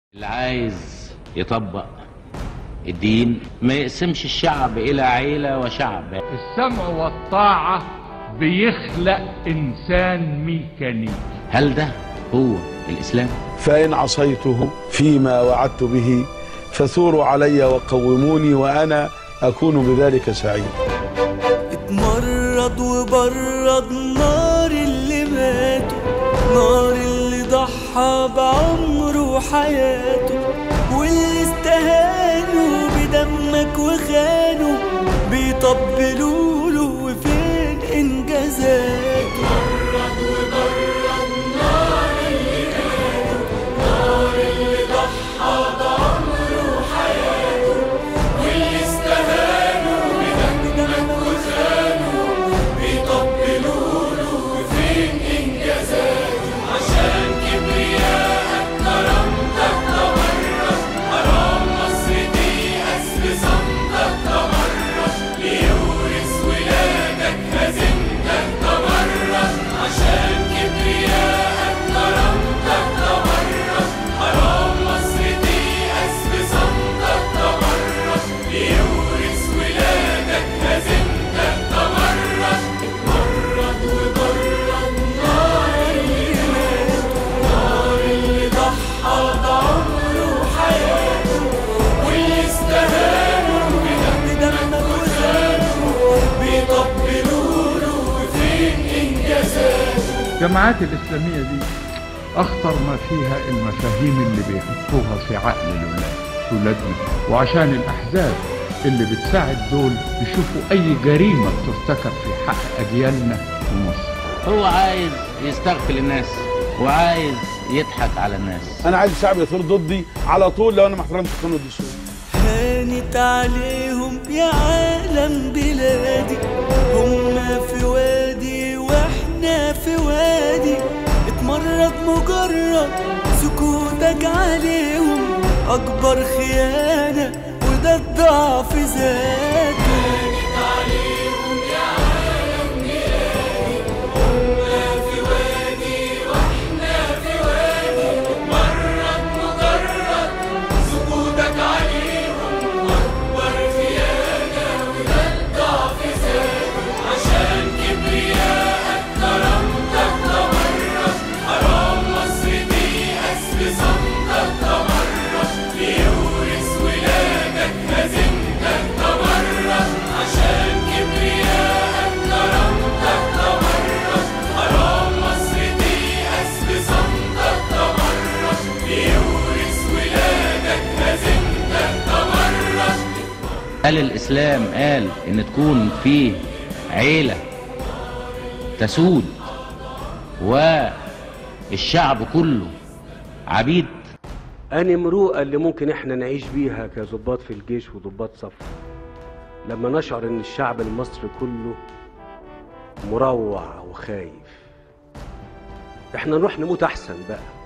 اللي عايز يطبق الدين ما يقسمش الشعب إلى عيلة وشعب السمع والطاعة بيخلق إنسان ميكانيكي هل ده هو الإسلام؟ فإن عصيته فيما وعدت به فثوروا علي وقوموني وأنا أكون بذلك سعيدا اتمرد وبرد نار اللي ماتوا نار اللي ضحى بعمره وحياته واللي استهانوا بدمك وخانوا بيطبلوا له وفين انجازاته بدمك وخانوا بيطبلوا له وفين انجازاته الجماعات الإسلامية دي أخطر ما فيها المفاهيم اللي بيحطوها في عقل الولاد ولادنا وعشان الأحزاب اللي بتساعد دول يشوفوا أي جريمة بترتكب في حق أجيالنا في مصر هو عايز يستغفل الناس وعايز يضحك على الناس أنا عايز الشعب يثور ضدي على طول لو أنا ما احترمتش قانون الدستور هانت عليهم يا عالم بلادي هما في وادي واحنا في وادي اتمرد مجرد سكوتك عليهم اكبر خيانة وده الضعف ذاته هل الإسلام قال إن تكون فيه عيلة تسود والشعب كله عبيد أنهي مروءة اللي ممكن احنا نعيش بيها كظباط في الجيش وضباط صف لما نشعر ان الشعب المصري كله مروع وخايف احنا نروح نموت احسن بقى